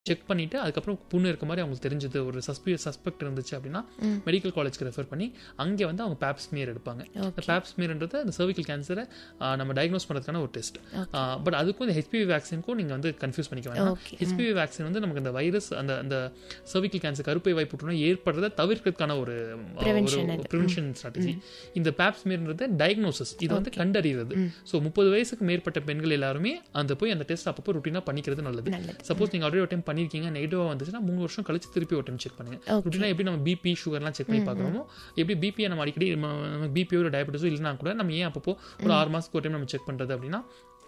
Check பண்ணிட்டு அதுக்கப்புறம் புண்ணு இருக்க மாதிரி அவங்களுக்கு தெரிஞ்சது ஒரு சஸ்பி சஸ்பெக்ட் இருந்துச்சு அப்படின்னா மெடிக்கல் காலேஜ்க்கு ரெஃபர் பண்ணி அங்கே வந்து அவங்க பேப் ஸ்மியர் எடுப்பாங்க இந்த பேப் ஸ்மியர்ன்றது அந்த சர்விக்கல் கேன்சரை நம்ம டயக்னோஸ் பண்ணுறதுக்கான ஒரு டெஸ்ட் பட் அதுக்கும் இந்த ஹெச்பிவி வேக்சினுக்கும் நீங்கள் வந்து கன்ஃபியூஸ் பண்ணிக்க வேண்டாம் Okay. ஹெச்பிவி வேக்சின் வந்து நமக்கு அந்த வைரஸ் அந்த அந்த சர்விக்கல் கேன்சர் கருப்பை வாய் புற்றுநோய் ஏற்படுறதை தவிர்க்கிறதுக்கான ஒரு Prevention அது. ப்ரிவென்ஷன் ஸ்ட்ராட்டஜி இந்த பேப் ஸ்மியர்ன்றது டயக்னோசிஸ் இது வந்து கண்டறிவது ஸோ முப்பது வயசுக்கு மேற்பட்ட பெண்கள் எல்லாருமே அந்த போய் அந்த டெஸ்ட் அப்பப்போ ருட்டீனாக பண்ணிக்கிறது நல்லது நல்லது. சப்போஸ் நீங்கள் ஆல்ரெடி ஒரு டைம் பண்ணியிருக்கீங்க நெகட்டிவாக வந்துச்சுன்னா மூணு வருஷம் கழிச்சு திருப்பி ஒரு டைம் செக் பண்ணுங்க Okay. ருட்டீனா எப்படி நம்ம பிபி சுகர்லாம் செக் பண்ணி பார்க்குறோமோ எப்படி பிபியை நம்ம அடிக்கடி நம்ம பிபியோ ஒரு டயபெட்டிஸோ இல்லைனா கூட நம்ம ஏன் அப்பப்போ ஒரு ஆறு மாதத்துக்கு ஒரு டைம் நம்ம செக் பண்ணுறது அப்படின்னா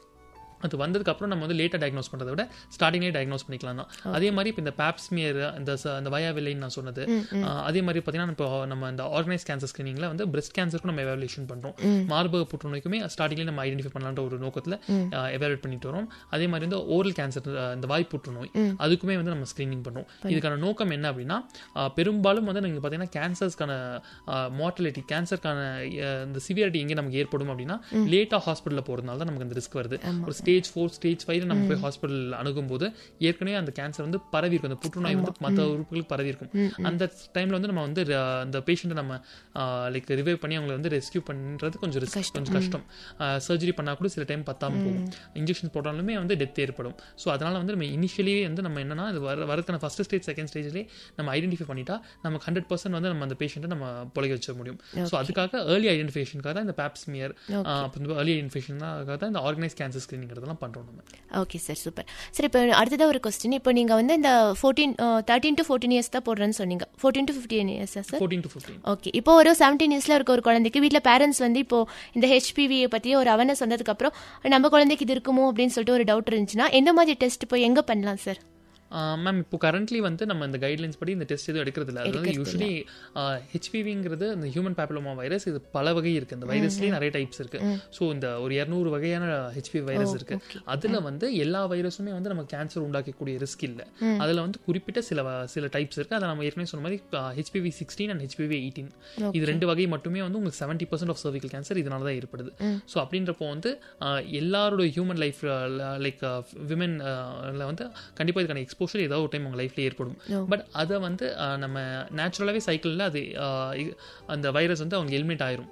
அது வந்ததுக்கப்புறம் நம்ம வந்து லேட்டாக டயக்னோஸ் பண்ணுறதை விட ஸ்டார்டிங்கே டயக்னோஸ் பண்ணிக்கலாம் தான் அதே மாதிரி இப்போ இந்த பேப்ஸ்மியர் இந்த ச- இந்த வயாவில்லைன்னு நான் சொன்னது ஆஹ் அதே மாதிரி பார்த்தீங்கன்னா இப்போ நம்ம இந்த ஆர்கனைஸ் கேன்சர் ஸ்கிரீனிங்கில் வந்து பிரெஸ்ட் கேன்சருக்கும் நம்ம எவாலுவேஷன் பண்ணுறோம் மார்பக புற்றுநோய்க்குமே ஸ்டார்டிங்லேயே நம்ம ஐடென்டிஃபை பண்ணலான்ற ஒரு நோக்கத்தில் எவாலுவேட் பண்ணிட்டு வரோம் அதே மாதிரி வந்து ஓரல் கேன்சர் இந்த வாய் புற்றுநோய் அதுக்குமே வந்து நம்ம ஸ்க்ரீனிங் பண்ணுறோம் இதுக்கான நோக்கம் என்ன அப்படின்னா ஆஹ் பெரும்பாலும் வந்து நீங்கள் பார்த்தீங்கன்னா கேன்சர்ஸ்க்கான மார்டலிட்டி கேன்சருக்கான இந்த சிவியாரிட்டி எங்கே நமக்கு ஏற்படும் அப்படின்னா லேட்டாக ஹாஸ்பிட்டலில் போகிறதுனால தான் நமக்கு அந்த ரிஸ்க் வருது ஒரு ஸ்டேஜ் ஃபோர் ஸ்டேஜ் ஃபைவ்ல நம்ம போய் ஹாஸ்பிட்டல் அணுகும்போது ஏற்கனவே அந்த கேன்சர் வந்து பரவி இருக்கும் அந்த புற்றுநோய் வந்து மற்ற உறுப்புகளுக்கு பரவி இருக்கும் அந்த டைம்ல வந்து நம்ம வந்து ர- அந்த பேஷண்ட்டை நம்ம லைக் ரிவைவ் பண்ணி அவங்களை வந்து ரெஸ்கியூ பண்ணுறது கொஞ்சம் ரிஸ்க் கொஞ்சம் கஷ்டம் சர்ஜரி பண்ணா கூட சில டைம் பத்தாம போகும் இன்ஜெக்ஷன் போட்டாலுமே வந்து டெத் ஏற்படும் ஸோ அதனால வந்து நம்ம இனிஷியலியே வந்து நம்ம என்னன்னா இது வர வரதுக்கான ஃபர்ஸ்ட் ஸ்டேஜ் செகண்ட் ஸ்டேஜ்லேயே நம்ம ஐடென்டிஃபை பண்ணிட்டா நமக்கு ஹண்ட்ரட் பர்சன்ட் வந்து நம்ம அந்த பேஷண்ட்டை நம்ம பொழைக்க வச்ச முடியும் ஸோ அதுக்காக ஏர்லி ஐடென்டிஃபிகேஷனுக்காக தான் இந்த பேப்ஸ்மியர் அப்புறம் ஏர்லி ஐடென்டிஃபிகேஷனுக்காக தான் இந்த ஆர்கனைஸ் கேன்சர் ஸ்கிரீனிங்கிறதெல்லாம் பண்ணுறோம் நம்ம ஓகே சார் சூப்பர் சார் இப்போ அடுத்ததாக ஒரு கொஸ்டின் இப்போ நீங்கள் வந்து இந்த fourteen thirteen to fourteen years தான் போடுறேன்னு சொன்னீங்க ஃபோர்டீன் டு ஃபிஃப்டீன் இயர்ஸா sir fourteen to fifteen okay இப்போ ஒரு செவன்டீன் இயர்ஸ்ல இருக்க ஒரு குழந்தைக்கு வீட்டில் பேரண்ட்ஸ் வந்து இப்போ இந்த ஹெச்பிவியை பற்றி ஒரு அவேர்னஸ் வந்ததுக்கப்புறம் நம்ம குழந்தைக்கு இது இருக்குமோ அப்படின்னு சொல்லிட்டு ஒரு டவுட் இருந்துச்சுன்னா எந்த மாதிரி டெஸ்ட் இப்போ எங்கே பண்ணலாம் சார் மேம் இப்போ கரண்ட்லி வந்து நம்ம இந்த கைட்லைன்ஸ் படி இந்த டெஸ்ட் எதுவும் எடுக்கிறது இல்லை அது வந்து யூஸ்வலி ஹெச்பிவிங்கிறது இந்த ஹியூமன் பேப்பிலோமா வைரஸ் இது பல வகை இருக்கு இந்த வைரஸ்லேயே நிறைய டைப்ஸ் இருக்கு ஸோ இந்த ஒரு இரநூறு வகையான ஹெச்பிவி வைரஸ் இருக்கு அதுல வந்து எல்லா வைரஸுமே வந்து நம்ம கேன்சர் உண்டாக்கக்கூடிய ரிஸ்க் இல்லை அதுல வந்து குறிப்பிட்ட சில வ- சில டைப்ஸ் இருக்கு அதை நம்ம ஏற்கனவே சொன்ன மாதிரி HPV sixteen and HPV eighteen இது ரெண்டு வகை மட்டுமே வந்து உங்களுக்கு seventy percent of cervical cancer இதனால தான் ஏற்படுது ஸோ அப்படின்றப்போ வந்து ஆஹ், எல்லாரோட ஹியூமன் லைஃப் லைக் விமன் வந்து கண்டிப்பாக இதுக்கான எக்ஸ்போஷர் ஏதாவது ஒரு டைம் உங்க லைஃப்ல ஏற்படும் பட் அதை வந்து ஆஹ், நம்ம நேச்சுரலாகவே சைக்கிளில் அது ஆஹ், இ- அந்த வைரஸ் வந்து அவங்க எலிமினேட் ஆயிரும்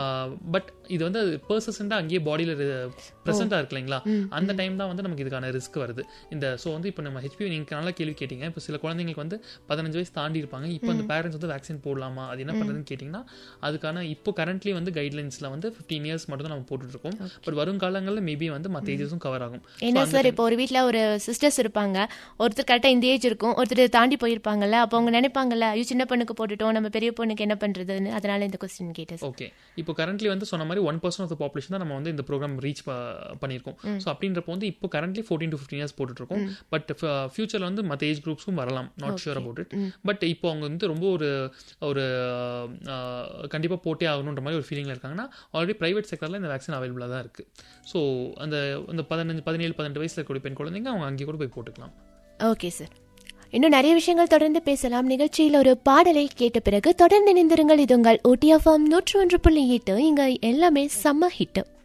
பட் இது வந்து பர்சன்டாக அங்கேயே பாடியில் ப்ரெசென்ட்டாக இருக்கு இல்லைங்களா அந்த டைம் தான் வந்து நமக்கு இதுக்கான ரிஸ்க் வருது இந்த ஸோ வந்து இப்போ நம்ம ஹெச்பி நீங்கள் நல்லா கேள்வி கேட்டீங்க இப்போ சில குழந்தைங்களுக்கு வந்து பதினஞ்சு வயசு தாண்டி இருப்பாங்க இப்போ அந்த பேரண்ட்ஸ் வந்து வேக்சின் போடலாமா அது என்ன பண்ணுறதுன்னு கேட்டிங்கன்னா அதுக்கான இப்போ கரண்ட்லி வந்து கைட்லைன்ஸில் வந்து ஃபிஃப்டீன் இயர்ஸ் மட்டும் தான் நம்ம போட்டுட்டு இருக்கோம் பட் வருங்காலங்களில் மேபி வந்து மற்ற ஏஜஸும் கவர் ஆகும் ஏன்னா சார் இப்போ ஒரு வீட்டில் ஒரு சிஸ்டர்ஸ் இருப்பாங்க ஒருத்தர் கரெக்டாக இந்த ஏஜ் இருக்கும் ஒருத்தர் தாண்டி போயிருப்பாங்கல்ல அப்போ அவங்க நினைப்பாங்கல்ல ஐயோ சின்ன பொண்ணுக்கு போட்டுட்டோம் நம்ம பெரிய பொண்ணுக்கு என்ன பண்ணுறதுன்னு அதனால இந்த கொஸ்டின் கேட்டேன் சார் ஓகே இப்போ கரண்ட்லி வந்து சொன்ன மாதிரி one percent of the population தான் நம்ம வந்து இந்த ப்ரோக்ராம் ரீச் பண்ணியிருக்கோம் ஸோ அப்படின்றப்போ வந்து இப்போ currently fourteen to fifteen years போட்டுட்டு இருக்கோம் பட் ஃபியூச்சரில் வந்து மற்ற ஏஜ் குரூப்ஸும் வரலாம் not sure about it but இப்போ அவங்க வந்து ரொம்ப ஒரு ஒரு கண்டிப்பாக போட்டே ஆகணுன்ற மாதிரி ஒரு ஃபீலிங்கில் இருக்காங்கன்னா ஆல்ரெடி ப்ரைவேட் செக்டரில் இந்த வேக்சின் அவைலபிளாக தான் இருக்குது ஸோ அந்த அந்த பதினஞ்சு பதினேழு பதினெட்டு வயசில் இருக்கக்கூடிய பெண் குழந்தைங்க அவங்க அங்கே கூட போய் போட்டுக்கலாம் ஓகே சார் இன்னும் நிறைய விஷயங்கள் தொடர்ந்து பேசலாம் நிகழ்ச்சியில் ஒரு பாடலை கேட்ட பிறகு தொடர்ந்து இணைந்திருங்கள் இது உங்கள் ஓடிஎஃப்எம் நூற்று ஒன்று புள்ளி எட்டு இங்க எல்லாமே செம்ம ஹிட்டு